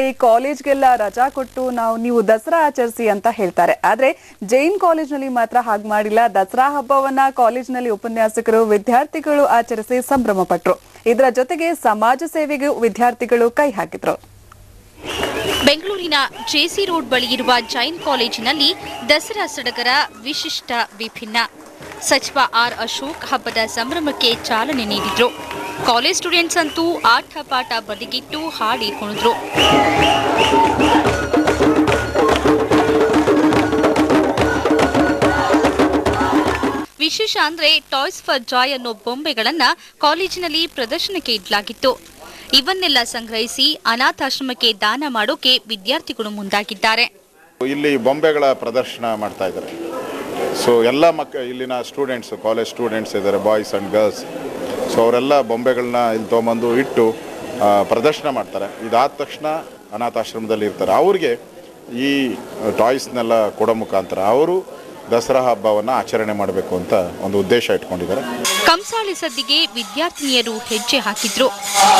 ಕಾಲೇಜ್ಗೆಲ್ಲ ರಜಾ ಕೊಟ್ಟು ನಾವು ನೀವು ದಸರಾ ಆಚರಿಸಿ ಅಂತ ಹೇಳ್ತಾರೆ ಆದ್ರೆ ಜೈನ್ ಕಾಲೇಜ್ನಲ್ಲಿ ಮಾತ್ರ ಹಾಗೆ ಮಾಡಿಲ್ಲ ದಸರಾ ಹಬ್ಬವನ್ನ ಕಾಲೇಜಿನಲ್ಲಿ ಉಪನ್ಯಾಸಕರು ವಿದ್ಯಾರ್ಥಿಗಳು ಆಚರಿಸಿ ಸಂಭ್ರಮ ಪಟ್ರು ಇದರ ಜೊತೆಗೆ ಸಮಾಜ ಸೇವೆಗೂ ವಿದ್ಯಾರ್ಥಿಗಳು ಕೈ ಹಾಕಿದ್ರು ಬೆಂಗಳೂರಿನ ಜೆಸಿ ರೋಡ್ ಬಳಿ ಇರುವ ಜೈನ್ ಕಾಲೇಜಿನಲ್ಲಿ ದಸರಾ ಸಡಗರ ವಿಶಿಷ್ಟ ವಿಭಿನ್ನ ಸಚಿವ ಆರ್ ಅಶೋಕ್ ಹಬ್ಬದ ಸಂಭ್ರಮಕ್ಕೆ ಚಾಲನೆ ನೀಡಿದ್ರು ಕಾಲೇಜ್ ಸ್ಟೂಡೆಂಟ್ಸ್ ಅಂತೂ ಆಟ ಪಾಠ ಬದಿಗಿಟ್ಟು ಹಾಡಿ ಕುಣಿದ್ರು ವಿಶೇಷ ಅಂದ್ರೆ ಟಾಯ್ಸ್ ಫಾರ್ ಜಾಯ್ ಅನ್ನೋ ಬೊಂಬೆಗಳನ್ನ ಕಾಲೇಜಿನಲ್ಲಿ ಪ್ರದರ್ಶನಕ್ಕೆ ಇಡಲಾಗಿತ್ತು ಇವನ್ನೆಲ್ಲ ಸಂಗ್ರಹಿಸಿ ಅನಾಥಾಶ್ರಮಕ್ಕೆ ದಾನ ಮಾಡೋಕೆ ವಿದ್ಯಾರ್ಥಿಗಳು ಮುಂದಾಗಿದ್ದಾರೆ ಇಲ್ಲಿ ಬೊಂಬೆಗಳ ಪ್ರದರ್ಶನ ಮಾಡ್ತಾ ಇದ್ದಾರೆ ಸೊ ಎಲ್ಲ ಮಕ್ಕ ಇಲ್ಲಿನ ಸ್ಟೂಡೆಂಟ್ಸ್ ಕಾಲೇಜ್ ಸ್ಟೂಡೆಂಟ್ಸ್ ಇದ್ದಾರೆ ಬಾಯ್ಸ್ ಆ್ಯಂಡ್ ಗರ್ಲ್ಸ್ ಸೊ ಅವರೆಲ್ಲ ಬೊಂಬೆಗಳನ್ನ ಇಲ್ಲಿ ತೊಗೊಂಬಂದು ಇಟ್ಟು ಆ, ಪ್ರದರ್ಶನ ಮಾಡ್ತಾರೆ ಇದಾದ ತಕ್ಷಣ ಅನಾಥಾಶ್ರಮದಲ್ಲಿ ಇರ್ತಾರೆ ಅವ್ರಿಗೆ ಈ ಟಾಯ್ಸ್ನೆಲ್ಲ ಕೊಡೋ ಮುಖಾಂತರ ಅವರು ದಸರಾ ಹಬ್ಬವನ್ನು ಆಚರಣೆ ಮಾಡಬೇಕು ಅಂತ ಒಂದು ಉದ್ದೇಶ ಇಟ್ಕೊಂಡಿದ್ದಾರೆ ಕಂಸಾಳೆ ಸದ್ದಿಗೆ ವಿದ್ಯಾರ್ಥಿನಿಯರು ಹೆಜ್ಜೆ ಹಾಕಿದ್ರು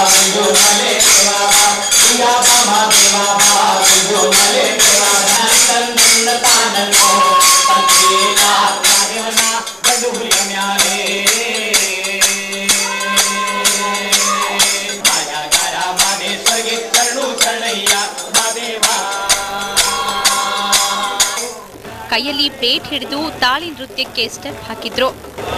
ಕೈಯಲ್ಲಿ ಪ್ಲೇಟ್ ಹಿಡಿದು ತಾಳಿ ನೃತ್ಯಕ್ಕೆ ಸ್ಟೆಪ್ ಹಾಕಿದ್ರು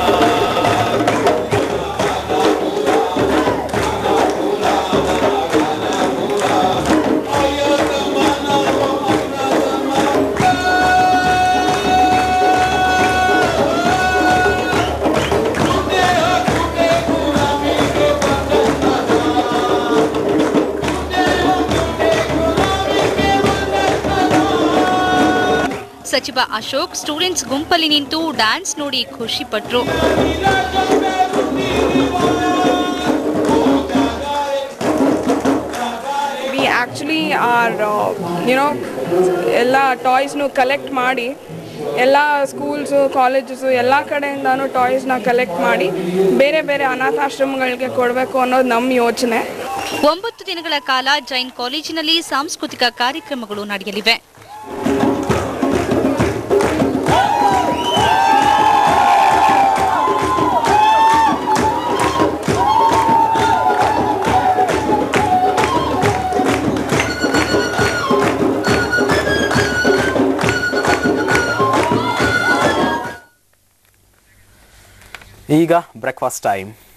ಸಚಿವ ಅಶೋಕ್ ಸ್ಟೂಡೆಂಟ್ಸ್ ಗುಂಪಲ್ಲಿ ನಿಂತು ಡ್ಯಾನ್ಸ್ ನೋಡಿ ಖುಷಿ ಪಟ್ರು ವಿ ಆ್ಯಕ್ಚುಲಿ ಆರ್ ಯುನೋ ಎಲ್ಲ ಟಾಯ್ಸ್ನು ಕಲೆಕ್ಟ್ ಮಾಡಿ ಎಲ್ಲ ಸ್ಕೂಲ್ಸು ಕಾಲೇಜಸ್ಸು ಎಲ್ಲ ಕಡೆಯಿಂದನೂ ಟಾಯ್ಸ್ನ ಕಲೆಕ್ಟ್ ಮಾಡಿ ಬೇರೆ ಬೇರೆ ಅನಾಥಾಶ್ರಮಗಳಿಗೆ ಕೊಡಬೇಕು ಅನ್ನೋದು ನಮ್ಮ ಯೋಚನೆ ಒಂಬತ್ತು ದಿನಗಳ ಕಾಲ ಜೈನ್ ಕಾಲೇಜಿನಲ್ಲಿ ಸಾಂಸ್ಕೃತಿಕ ಕಾರ್ಯಕ್ರಮಗಳು ನಡೆಯಲಿವೆ ಈಗ ಬ್ರೇಕ್ಫಾಸ್ಟ್ ಟೈಮ್